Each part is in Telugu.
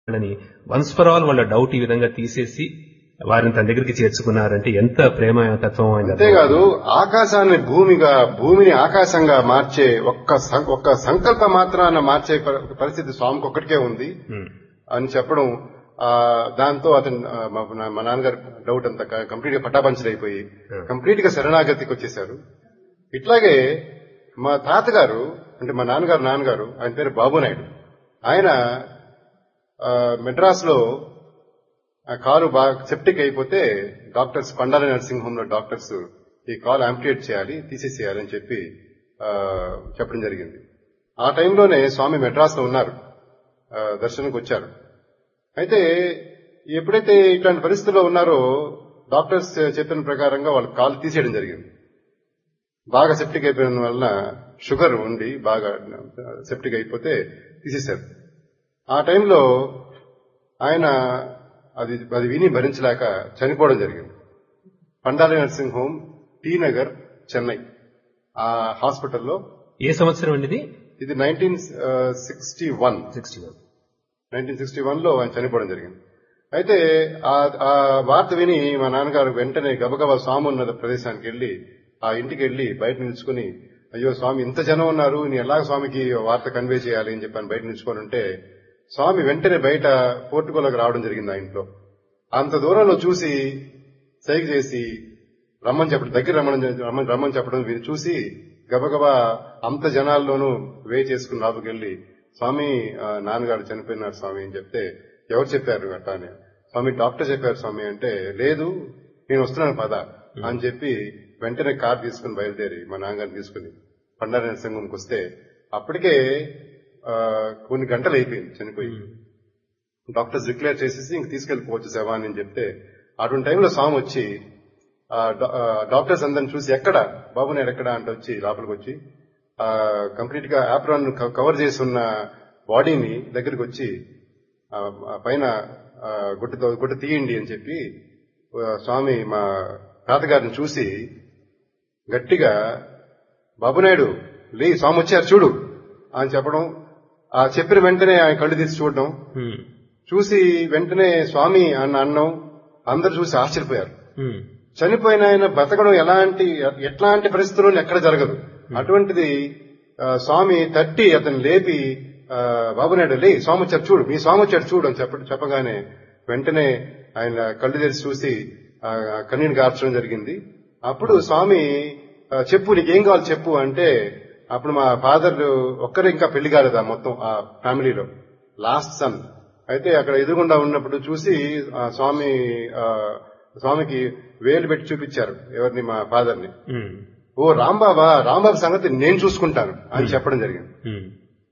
వాళ్ళని వన్స్ ఫర్ ఆల్ వాళ్ళ డౌట్ ఈ విధంగా తీసేసి వారిని తన దగ్గరికి చేర్చుకున్నారంటే ఎంత ప్రేమ తత్వం ఆయన అంతేకాదు ఆకాశాన్ని భూమిగా భూమిని ఆకాశంగా మార్చే ఒక్క సం- ఒక్క సంకల్ప మాత్రాన మార్చే ప- పరిస్థితి స్వామికి ఒక్కటికే ఉంది ఉమ్, అని చెప్పడం ఆ, దాంతో అతను ఆ, మా నా- మా నాన్నగారు డౌట్ అంతా కంప్లీట్ గా పటాపంచలైపోయి కంప్లీట్ గా శరణాగతికి వచ్చేశారు ఇట్లాగే మా తాతగారు అంటే మా నాన్నగారు నాన్నగారు ఆయన పేరు బాబు నాయుడు ఆయన ఆ, మెడ్రాస్ లో ఆ కాలు బాగా సెప్టిక్ అయిపోతే డాక్టర్స్ పండాల నర్సింగ్ హోమ్ లో డాక్టర్స్ ఈ కాలు ఆంపిటేట్ చేయాలి తీసేసేయాలి అని చెప్పి ఆ, చెప్పడం జరిగింది ఆ టైంలోనే స్వామి మెడ్రాస్ లో ఉన్నారు ఆ, దర్శనంకి వచ్చారు అయితే ఎప్పుడైతే ఇట్లాంటి పరిస్థితుల్లో ఉన్నారో డాక్టర్స్ చెప్పిన ప్రకారంగా వాళ్ళు కాలు తీసేయడం జరిగింది బాగా సెప్టిక్ అయిపోయిన వలన షుగర్ ఉండి బాగా సెప్టిక్ అయిపోతే తీసేశారు ఆ టైంలో ఆయన అది అది విని భరించలేక చనిపోవడం జరిగింది Pandali nursing home T Nagar Chennai ఆ హాస్పిటల్లో ఏ సంవత్సరం అండి ఇది ఇది nineteen sixty one sixty one nineteen sixty one లో ఆయన చనిపోవడం జరిగింది అయితే ఆ- ఆ వార్త విని మా నాన్నగారు వెంటనే గబగబా స్వామి ఉన్న ప్రదేశానికి వెళ్లి ఆ ఇంటికి వెళ్లి బయట నిల్చుకుని అయ్యో స్వామి ఇంత జనం ఉన్నారు నేను ఎలా స్వామికి వార్త కన్వే చేయాలి అని చెప్పని బయట నిల్చుకొని ఉంటే స్వామి వెంటనే బయట పోర్టుకోలోకి రావడం జరిగింది ఆ ఇంట్లో అంత దూరంలో చూసి సైగ చేసి రమ్మని చెప్పడం దగ్గర రమ్మని రమ్మని రమ్మని చెప్పడం వీరు చూసి గబగబా అంత జనాల్లోనూ వే చేసుకుని లోపలికెళ్ళి స్వామి ఆ, నాన్నగారు చనిపోయినారు స్వామి అని చెప్తే ఎవరు చెప్పారు అట్లా అని స్వామి డాక్టర్ చెప్పారు స్వామి అంటే లేదు నేను వస్తున్నాను పద అని చెప్పి వెంటనే కార్ తీసుకుని బయలుదేరి మా నాన్నగారిని తీసుకుని పండారి నరసింహంకి వస్తే అప్పటికే ఆ, కొన్ని గంటలు అయిపోయింది చనిపోయి డాక్టర్స్ డిక్లేర్ చేసేసి ఇంక తీసుకెళ్లిపోవచ్చు శవాన్ని అని చెప్తే అటువంటి టైంలో స్వామి వచ్చి ఆ, డా- ఆ, డాక్టర్స్ అందరిని చూసి ఎక్కడ బాబు నాయుడు ఎక్కడ అంటే వచ్చి లోపలికి వచ్చి ఆ, కంప్లీట్ గా ఆప్రాన్ కవర్ చేసి ఉన్న బాడీని దగ్గరికి వచ్చి ఆ, ఆ పైన ఆ, గుడ్డతో గుడ్డ తీయండి అని చెప్పి ఆ, స్వామి మా తాతగారిని చూసి గట్టిగా బాబునాయుడు లే స్వామి వచ్చారు చూడు అని చెప్పడం ఆ చెప్పిన వెంటనే ఆయన కళ్ళు తీసి చూడడం ఉమ్, చూసి వెంటనే స్వామి అన్న అన్నం అందరు చూసి ఆశ్చర్యపోయారు ఉమ్, చనిపోయిన ఆయన బతకడం ఎలాంటి ఎట్లాంటి పరిస్థితుల్లో ఎక్కడ జరగదు అటువంటిది ఆ, స్వామి తట్టి అతను లేపి ఆ, బాబునాయుడు లే స్వామి వచ్చారు చూడు మీ స్వామి వచ్చాడు చూడు అని చెప్ప చెప్పగానే వెంటనే ఆయన కళ్ళు తెరిచి చూసి ఆ, కన్నీరు గార్చడం జరిగింది అప్పుడు స్వామి ఆ, చెప్పు నీకేం కావాలి చెప్పు అంటే అప్పుడు మా ఫాదర్ ఒక్కరే ఇంకా పెళ్లి కాలేదు ఆ మొత్తం ఆ ఫ్యామిలీలో లాస్ట్ సన్ అయితే అక్కడ ఎదురుగుండా ఉన్నప్పుడు చూసి ఆ స్వామి ఆ, స్వామికి వేలు పెట్టి చూపించారు ఎవరిని మా ఫాదర్ ని ఉమ్, ఓ రాంబాబా రాంబాబు సంగతి నేను చూసుకుంటాను అని చెప్పడం జరిగింది ఉమ్,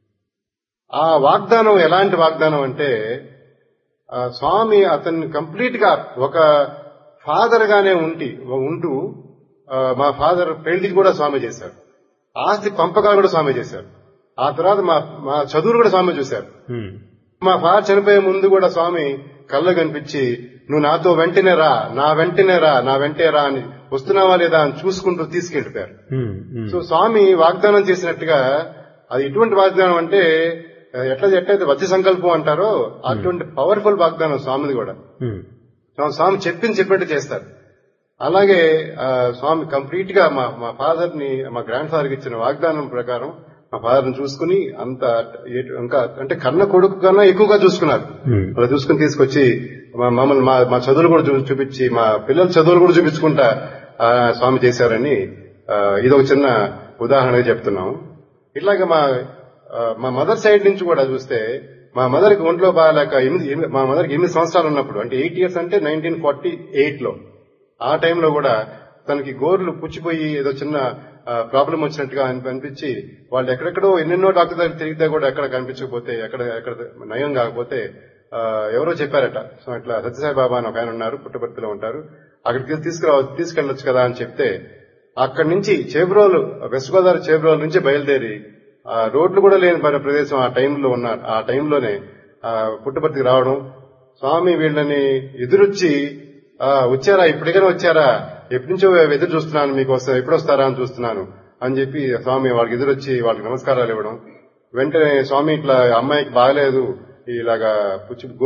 ఆ వాగ్దానం ఎలాంటి వాగ్దానం అంటే ఆ స్వామి అతన్ని కంప్లీట్ గా ఒక ఫాదర్ గానే ఉండి ఉంటూ ఆ, మా ఫాదర్ పెళ్లి కూడా స్వామి చేశారు ఆస్తి పంపకాలు కూడా స్వామి చేశారు ఆ తర్వాత మా మా చదువులు కూడా స్వామి చూశారు ఉమ్, మా ఫాదర్ చనిపోయే ముందు కూడా స్వామి కళ్ళ కనిపించి నువ్వు నాతో వెంటనే రా నా వెంటనే రా నా వెంటే రా అని వస్తున్నావా లేదా అని చూసుకుంటూ తీసుకెళ్లిపోయారు ఉమ్, ఉమ్, సో స్వామి వాగ్దానం చేసినట్టుగా అది ఎటువంటి వాగ్దానం అంటే ఆ, ఎట్లా ఎట్లయితే వజ్ర సంకల్పం అంటారో అటువంటి పవర్ఫుల్ వాగ్దానం స్వామిది కూడా ఉమ్, స్వామి- స్వామి చెప్పింది చెప్పినట్టు చేస్తారు అలాగే ఆ, స్వామి కంప్లీట్ గా మా మా ఫాదర్ ని మా గ్రాండ్ ఫాదర్ కి ఇచ్చిన వాగ్దానం ప్రకారం మా ఫాదర్ ని చూసుకుని అంత ఏ- ఇంకా అంటే కన్న కొడుకు కన్నా ఎక్కువగా చూసుకున్నారు ఉమ్. అలా చూసుకుని తీసుకొచ్చి మా మమ్మల్ని మా మా చదువులు కూడా చూ- చూపించి మా పిల్లల చదువులు కూడా చూపించుకుంటా ఆ, స్వామి చేశారని ఆ, ఇదొక చిన్న ఉదాహరణగా చెప్తున్నాం ఇట్లాగే మా ఆ, మా మదర్ సైడ్ నుంచి కూడా చూస్తే మా మదర్ కి ఒంట్లో బాగాలేక ఎనిమిది ఎనిమిది- మా మదర్ కి ఎనిమిది సంవత్సరాలు ఉన్నప్పుడు అంటే ఎయిట్ ఇయర్స్ అంటే నైన్టీన్ ఫార్టీ ఎయిట్ లో ఆ టైంలో కూడా తనకి గోర్లు పుచ్చిపోయి ఏదో చిన్న ప్రాబ్లం వచ్చినట్టుగా అని- అనిపించి వాళ్ళు ఎక్కడెక్కడో ఎన్నెన్నో డాక్టర్ దగ్గర తిరిగితే కూడా ఎక్కడ కనిపించకపోతే ఎక్కడ ఎక్కడ నయం కాకపోతే ఆ, ఎవరో చెప్పారట సో అట్లా సత్యసాయి బాబా అని ఒక ఆయన ఉన్నారు పుట్టపర్తిలో ఉంటారు అక్కడికి తీసుకురా తీసుకెళ్లొచ్చు కదా అని చెప్తే అక్కడి నుంచి చేబ్రోలు వెస్ట్ గోదావరి చేబ్రోలు నుంచి బయలుదేరి ఆ రోడ్లు కూడా లేని పరి- ప్రదేశం ఆ టైంలో ఉన్న ఆ టైంలోనే ఆ పుట్టపర్తికి రావడం స్వామి వీళ్ళని ఎదురొచ్చి ఆ వచ్చారా ఇప్పటికైనా వచ్చారా ఎప్పటి నుంచో ఎదురు చూస్తున్నాను మీకు వస్తా ఎప్పుడు వస్తారా అని చూస్తున్నాను అని చెప్పి స్వామి వాళ్ళకి ఎదురొచ్చి వాళ్ళకి నమస్కారాలు ఇవ్వడం వెంటనే స్వామి ఇట్లా అమ్మాయికి బాగలేదు ఇలాగా పుచ్చి